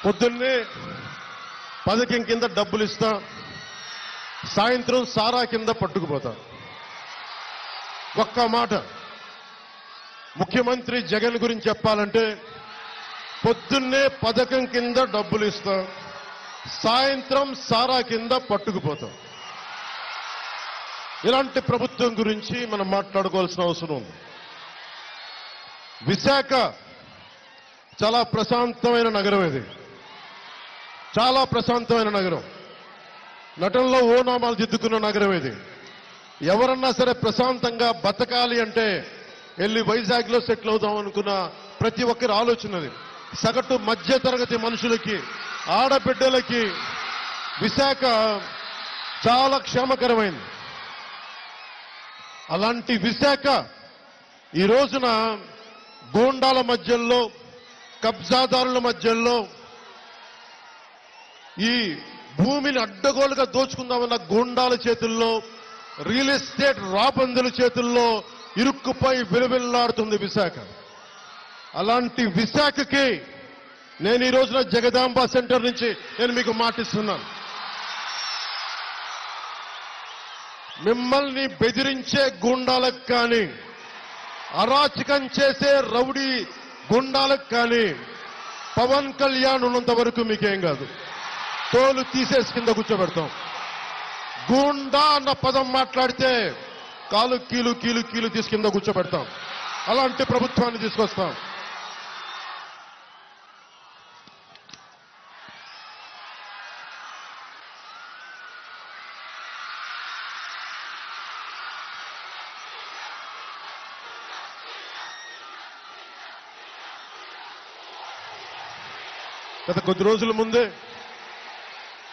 పొద్దున్నే పథకం కింద డబ్బులు ఇస్తా సాయంత్రం సారా కింద పట్టుకుపోతా ఒక్క మాట ముఖ్యమంత్రి జగన్ గురించి చెప్పాలంటే పొద్దున్నే పథకం కింద డబ్బులు ఇస్తాం సాయంత్రం సారా కింద పట్టుకుపోతాం ఇలాంటి ప్రభుత్వం గురించి మనం మాట్లాడుకోవాల్సిన అవసరం ఉంది విశాఖ చాలా ప్రశాంతమైన నగరం ఇది చాలా ప్రశాంతమైన నగరం నటనలో ఓనామాలు దిద్దుకున్న నగరం ఇది ఎవరన్నా సరే ప్రశాంతంగా బతకాలి అంటే వెళ్ళి వైజాగ్ లో సెటిల్ అవుదాం అనుకున్న ప్రతి ఒక్కరి ఆలోచనది సగటు మధ్య తరగతి మనుషులకి ఆడబిడ్డలకి విశాఖ చాలా క్షేమకరమైంది అలాంటి విశాఖ ఈ రోజున గూండాల మధ్యలో కబ్జాదారుల మధ్యలో ఈ భూమిని అడ్డగోలుగా దోచుకుందామన్న గూండాల చేతుల్లో రియల్ ఎస్టేట్ రాబందుల చేతుల్లో ఇరుక్కుపోయి విలువిల్లాడుతుంది విశాఖ అలాంటి విశాఖకి నేను ఈ రోజున జగదాంబ సెంటర్ నుంచి నేను మీకు మాటిస్తున్నాను మిమ్మల్ని బెదిరించే గుండాలకు కానీ అరాచకం చేసే రౌడీ గుండాలకు కానీ పవన్ కళ్యాణ్ ఉన్నంత వరకు మీకేం కాదు తోలు తీసేసి కింద కూర్చోబెడతాం గూండా అన్న పదం మాట్లాడితే కాలు కీలు కీలు కీలు తీసి కింద కూర్చోబెడతాం అలాంటి ప్రభుత్వాన్ని తీసుకొస్తాం గత కొద్ది రోజుల ముందే